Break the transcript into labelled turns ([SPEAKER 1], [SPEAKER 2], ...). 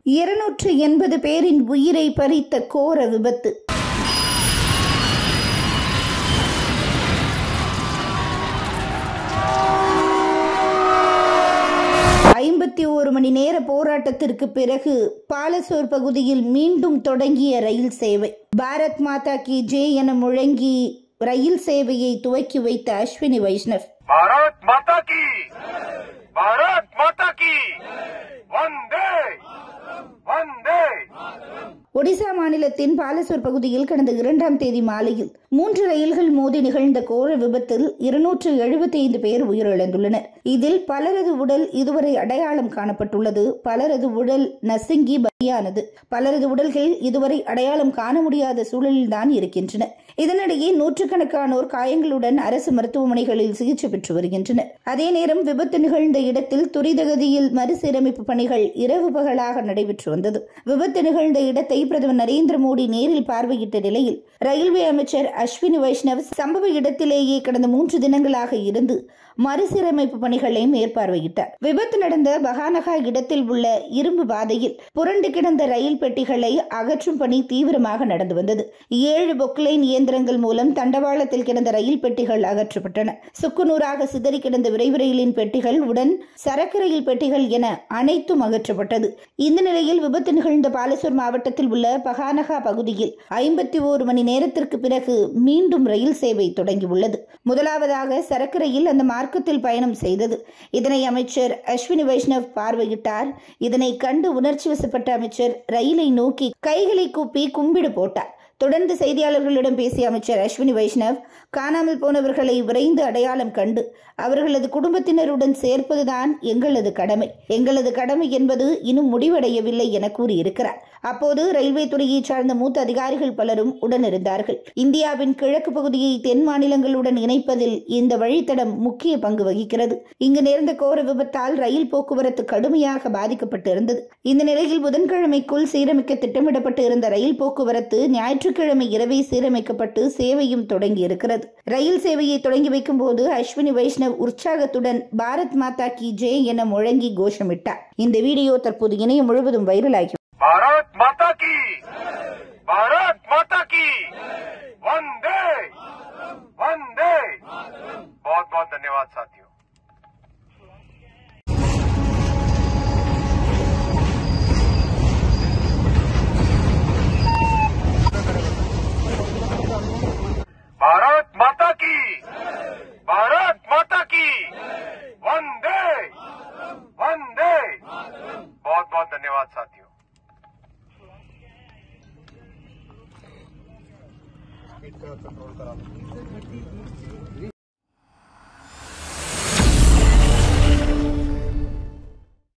[SPEAKER 1] இருநூற்று எண்பது பேரின் உயிரை பறித்த கோர விபத்து ஐம்பத்தி ஓரு மணி நேர போராட்டத்திற்கு பிறகு பாலசோர் பகுதியில் மீண்டும் தொடங்கிய ரயில் சேவை பாரத் மாதா கி ஜே என முழங்கி ரயில் சேவையை துவக்கி வைத்த அஸ்வினி வைஷ்ணவ்
[SPEAKER 2] भारत माता की भारत माता की वंदे वंदे
[SPEAKER 1] ஒடிசா மாநிலத்தின் பாலசோர் பகுதியில் கடந்த இரண்டாம் தேதி மாலையில் மூன்று ரயில்கள் மோதி நிகழ்ந்த கோர விபத்தில் இருநூற்று எழுபத்தி ஐந்து பேர் உயிரிழந்துள்ளனர் இதில் பலரது உடல் இதுவரை அடையாளம் காணப்பட்டுள்ளது பலரது உடல் நசுங்கி பலியானது பலரது உடல்கள் இதுவரை அடையாளம் காண முடியாத சூழலில்தான் இருக்கின்றன இதனிடையே நூற்றுக்கணக்கானோர் காயங்களுடன் அரசு மருத்துவமனைகளில் சிகிச்சை பெற்று வருகின்றனர் அதே நேரம் விபத்து நிகழ்ந்த இடத்தில் துரிதகதியில் மறுசீரமைப்பு பணிகள் இரவு பகலாக நடைபெற்று வந்தது விபத்து நிகழ்ந்த இடத்தை பிரதமர் நரேந்திர மோடி நேரில் பார்வையிட்ட நிலையில் ரயில்வே அமைச்சர் அஸ்வினி வைஷ்ணவ் சம்பவ இடத்திலேயே கடந்த மூன்று தினங்களாக இருந்து மறுசீரமைப்பு பணிகளை மேற்பார்வையிட்டார் விபத்து நடந்த பகானகா இடத்தில் உள்ள இரும்பு பாதையில் புரண்டு கிடந்த ரயில் பெட்டிகளை அகற்றும் பணி தீவிரமாக நடந்து வந்தது ஏழு பொக்லைன் இயந்திரங்கள் மூலம் தண்டவாளத்தில் கிடந்த ரயில் பெட்டிகள் அகற்றப்பட்டன சுக்குநூறாக சிதறி கிடந்த விரைவு ரயிலின் பெட்டிகள் உடன் சரக்கு ரயில் பெட்டிகள் என அனைத்தும் அகற்றப்பட்டது இந்த நிலையில் விபத்து நிகழ்ந்த பாலசூர் மாவட்டத்தில் உள்ள பகானகா பகுதியில் ஐம்பத்தி ஓரு மணி நேரத்திற்கு பிறகு மீண்டும் ரயில் சேவை தொடங்கியுள்ளது முதலாவதாக சரக்கு ரயில் அந்த மார்க்கத்தில் பயணம் செய்தது இதனை அமைச்சர் அஸ்வினி வைஷ்ணவ் பார்வையிட்டார் இதனை கண்டு உணர்ச்சி வசப்பட்ட அமைச்சர் ரயிலை நோக்கி கைகளை கூப்பி கும்பிடு போட்டார் தொடர்ந்து செய்தியாளர்களிடம் பேசிய அமைச்சர் அஸ்வினி வைஷ்ணவ் காணாமல் போனவர்களை விரைந்து அடையாளம் கண்டு அவர்களது குடும்பத்தினருடன் சேர்ப்பதுதான் எங்களது கடமை எங்களது கடமை என்பது இன்னும் முடிவடையவில்லை என கூறியிருக்கிறார் அப்போது ரயில்வே துறையை சார்ந்த மூத்த அதிகாரிகள் பலரும் உடனிருந்தார்கள் இந்தியாவின் கிழக்கு பகுதியை தென் மாநிலங்களுடன் இணைப்பதில் இந்த வழித்தடம் முக்கிய பங்கு வகிக்கிறது இங்கு நேர்ந்த கோர விபத்தால் ரயில் போக்குவரத்து கடுமையாக பாதிக்கப்பட்டிருந்தது இந்த நிலையில் புதன்கிழமைக்குள் சீரமைக்க திட்டமிடப்பட்டு இருந்த ரயில் போக்குவரத்து ஞாயிற்றுக்கிழமை இரவே சீரமைக்கப்பட்டு சேவையும் தொடங்கி இருக்கிறது ரயில் சேவையை தொடங்கி வைக்கும் போது அஸ்வினி வைஷ்ணவ் உற்சாகத்துடன் பாரத் மாதா கி ஜே என முழங்கி கோஷமிட்டார் இந்த வீடியோ தற்போது இணையம் முழுவதும் வைரலாகி
[SPEAKER 2] भारत माता की भारत माता की वंदे वंदे बहुत बहुत धन्यवाद साथियों भारत माता की भारत माता की वंदे वंदे बहुत बहुत धन्यवाद साथियों